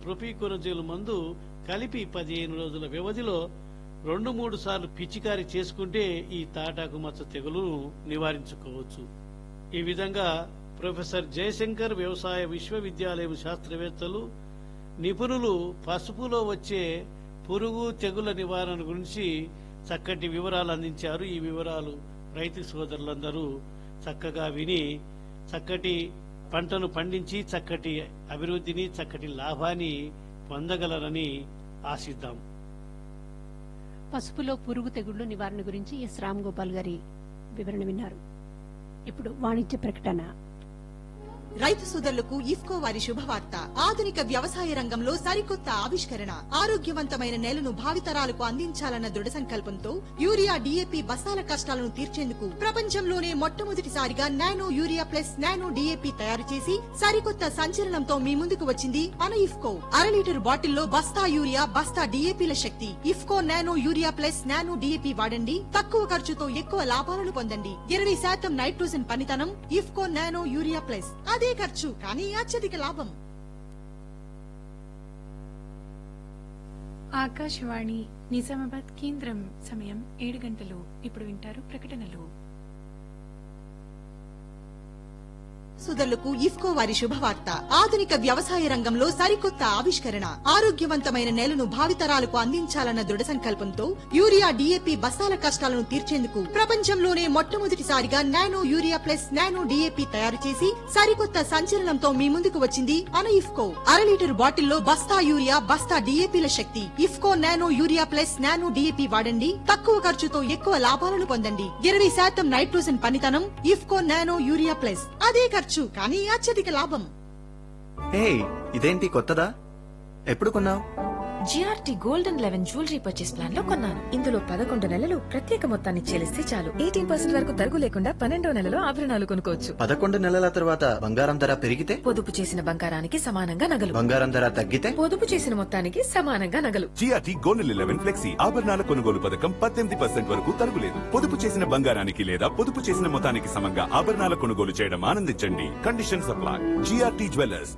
ప్రొపీకొనజోల్ మందు కలిపి పదిహేను రోజుల వ్యవధిలో రెండు మూడు సార్లు పిచికారీ చేసుకుంటే ఈ తాటాకు మచ్చ తెగులును నివారించుకోవచ్చు ఈ విధంగా ప్రొఫెసర్ జయశంకర్ వ్యవసాయ విశ్వవిద్యాలయం శాస్త్రవేత్తలు నిపుణులు పసుపులో వచ్చే పురుగు తెగుల నివారణ గురించి చక్కటి వివరాలు అందించారు ఈ వివరాలు రైతు సోదరులందరూ చక్కగా విని చక్కటి పంటను పండించి చక్కటి అభివృద్ధిని చక్కటి లాభాన్ని పొందగలరని ఆశిద్దాం పసుపులో పురుగు తెగుళ్లు నివారణ గురించి ఎస్ రామ్ గోపాల్ గారి వివరణ విన్నారు ఇప్పుడు వాణిజ్య ప్రకటన రైతు సోదరులకు ఇఫ్కో వారి శుభవార్త ఆధునిక వ్యవసాయ రంగంలో సరికొత్త ఆవిష్కరణ ఆరోగ్యవంతమైన నేలను భావితరాలకు అందించాలన్న దృఢ సంకల్పంతో యూరియా డీఏపీ బస్తాల కష్టాలను తీర్చేందుకు ప్రపంచంలోనే మొట్టమొదటిసారిగా nano urea plus nano DAP తయారు చేసి సరికొత్త సంచలనంతో మీ ముందుకు వచ్చింది మన ఇఫ్కో అర లీటర్ బాటిల్లో బస్తా యూరియా బస్తా డీఏపీల శక్తి IFFCO nano urea plus nano DAP వాడండి తక్కువ ఖర్చుతో ఎక్కువ లాభాలను పొందండి ఇరవై శాతం నైట్రోజన్ పనితనం ఇఫ్కో నానో యూరియా ప్లస్ అదే ఖర్చు కానీ అత్యధిక లాభం ఆకాశవాణి నిజామాబాద్ కేంద్రం సమయం ఏడు గంటలు ఇప్పుడు వింటారు ప్రకటనలు సోదరులకు ఇఫ్కో వారి శుభవార్త ఆధునిక వ్యవసాయ రంగంలో సరికొత్త ఆవిష్కరణ ఆరోగ్యవంతమైన నేలను భావితరాలకు అందించాలన్న దృఢ సంకల్పంతో యూరియా డీఏపీ బస్తాల కష్టాలను తీర్చేందుకు ప్రపంచంలోనే మొట్టమొదటిసారిగా nano urea plus nano DAP తయారు చేసి సరికొత్త సంచలనంతో మీ ముందుకు వచ్చింది మన ఇఫ్కో అర లీటర్ బాటిల్లో బస్తా యూరియా బస్తా డీఏపీల శక్తి IFFCO nano urea plus nano DAP వాడండి తక్కువ ఖర్చుతో ఎక్కువ లాభాలను పొందండి ఇరవై శాతం నైట్రోజన్ పనితనం ఇఫ్కో నానో యూరియా ప్లస్ అదే ఖర్చు కానీ అత్యధిక లాభం హే ఇదేంటి కొత్తదా ఎప్పుడు కొన్నావు GRT golden eleven jewellery purchase plan లో కొన్నాను ఇందులో పదకొండు నెలలు ప్రత్యేక మొత్తాన్ని చెల్లిస్తే చాలు ఎయిటీన్ పర్సెంట్ వరకు తరుగు లేకుండా పన్నెండో నెలలో ఆభరణాలు కొనుక్కోవచ్చు పదకొండు నెలల తర్వాత బంగారం ధర పెరిగితే పొదుపు చేసిన బంగారానికి సమానంగా నగలు బంగారం ధర తగ్గితే పొదుపు చేసిన మొత్తానికి సమానంగా నగలు జిఆర్టీ గోల్డ్ లెవెన్ ఫ్లెక్సీ ఆభరణాల కొనుగోలు పథకం పద్దెనిమిది పర్సెంట్ వరకు తరుగులేదు పొదుపు చేసిన బంగారానికి లేదా పొదుపు చేసిన మొత్తానికి సమంగా ఆభరణాల కొనుగోలు చేయడం ఆనందించండి కండిషన్ సప్లై జిఆర్టీ జ్యువెలర్స్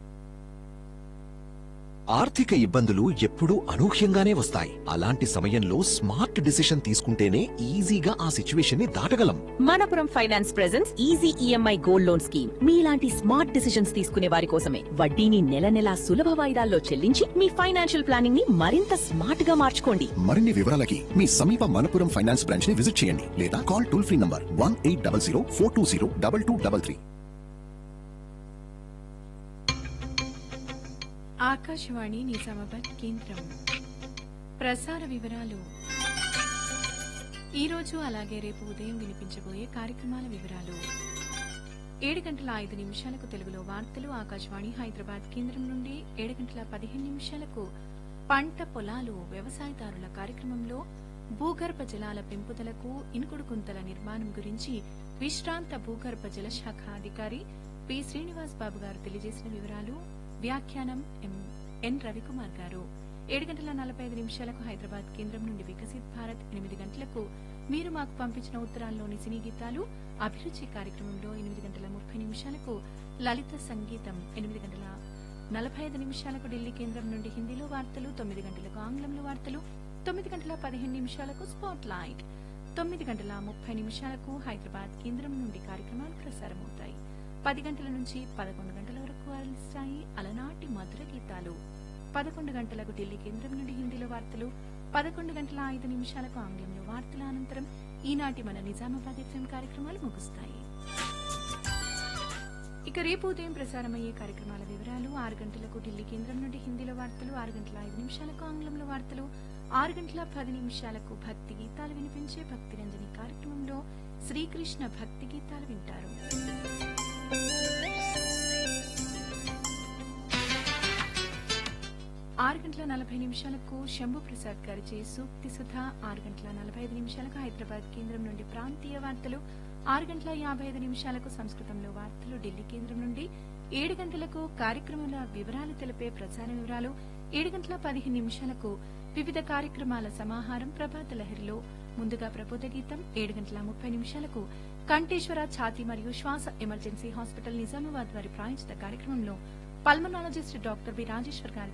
ఆర్థిక ఇబ్బందులు ఎప్పుడూ అనూహ్యంగానే వస్తాయి అలాంటి సమయంలో స్మార్ట్ డిసిషన్ తీసుకుంటేనే ఈజీగా ఆ సిచ్యువేషన్ ని దాటగలం Manappuram finance presents easy EMI gold loan scheme మీలాంటి స్మార్ట్ డిసిషన్స్ తీసుకునే వారి కోసమే వడ్డీని నెల నెలా సులభ వాయిదాల్లో చెల్లించి మీ ఫైనాన్షియల్ ప్లానింగ్ ని మరింత స్మార్ట్ గా మార్చుకోండి మరిన్ని వివరాలకి మీ సమీప మనపురం ఫైనాన్స్ బ్రాంచ్ ని విజిట్ చేయండి లేదా call toll free number one eight double zero four two zero double two double three Akashvani Nizamabad కేంద్రం ప్రసార వివరాలు ఈ రోజు అలాగే రేపు ఉదయం వినిపించబోయే కార్యక్రమాల వివరాలు ఏడు గంటల ఐదు నిమిషాలకు తెలుగులో వార్తలు ఆకాశవాణి హైదరాబాద్ కేంద్రం నుండి ఏడు గంటల పదిహేను నిమిషాలకు పంట పొలాలు వ్యవసాయదారుల కార్యక్రమంలో భూగర్భ జలాల పెంపుదలకు ఇనుకుడు కుంతల నిర్మాణం గురించి విశ్రాంత భూగర్భ జల శాఖ అధికారి పి శ్రీనివాస్ బాబు గారు తెలియజేసిన వివరాలు వ్యాఖ్యానం ఎం- ఎన్ రవికుమార్ గారు ఏడు గంటల నలభై ఐదు నిమిషాలకు హైదరాబాద్ కేంద్రం నుండి వికసిత్ భారత్ ఎనిమిది గంటలకు మీరు మాకు పంపించిన ఉత్తరాల్లోని సినీ గీతాలు అభిరుచి కార్యక్రమంలో ఎనిమిది గంటల ముప్పై నిమిషాలకు లలిత సంగీతం ఎనిమిది గంటల నలభై ఐదు నిమిషాలకు ఢిల్లీ కేంద్రం నుండి హిందీలో వార్తలు తొమ్మిది గంటలకు ఆంగ్లంలో వార్తలు తొమ్మిది గంటల పదిహేను నిమిషాలకు స్పాట్ లైట్ తొమ్మిది గంటల ముప్పై నిమిషాలకు హైదరాబాద్ కేంద్రం నుండి కార్యక్రమాలు ప్రసారమవుతాయి పది గంటల నుంచి పదకొండు గంటల వరకు అలస్తాయి అలనాటి మధుర గీతాలు పదకొండు గంటలకు ఢిల్లీ కేంద్రం నుండి హిందీలో వార్తలు పదకొండు గంటల ఐదు నిమిషాలకు ఆంగ్లంలో వార్తల అనంతరం ఈనాటి మన నిజామాబాద్ ఎఫ్ఎం కార్యక్రమాలు ముగుస్తాయి ఇక రేపు ఉదయం ప్రసారమయ్యే కార్యక్రమాల వివరాలు ఆరు గంటలకు ఢిల్లీ కేంద్రం నుండి హిందీలో వార్తలు ఆరు గంటల ఐదు నిమిషాలకు ఆంగ్లంలో వార్తలు ఆరు గంటల పది నిమిషాలకు భక్తి గీతాలు వినిపించే భక్తి రంజని కార్యక్రమంలో శ్రీకృష్ణ భక్తి గీతాలు వింటారు ఆరు గంటల నలభై నిమిషాలకు శంభు ప్రసాద్ గారిచే సూక్తి సుధ ఆరు గంటల నలభై ఐదు నిమిషాలకు హైదరాబాద్ కేంద్రం నుండి ప్రాంతీయ వార్తలు ఆరు గంటల యాభై ఐదు నిమిషాలకు సంస్కృతంలో వార్తలు ఢిల్లీ కేంద్రం నుండి ఏడు గంటలకు కార్యక్రమాల వివరాలు తెలిపే ప్రసార వివరాలు ఏడు గంటల పదిహేను నిమిషాలకు వివిధ కార్యక్రమాల సమాహారం ప్రభాత లహరిలో ముందుగా ప్రబోధ గీతం ఏడు గంటల ముప్పై నిమిషాలకు కంఠేశ్వర ఛాతి మరియు శ్వాస ఎమర్జెన్సీ హాస్పిటల్ నిజామాబాద్ వారి ప్రాయోజిత కార్యక్రమంలో పల్మనాలజిస్ట్ డాక్టర్ బి రాజేశ్వర్ గారి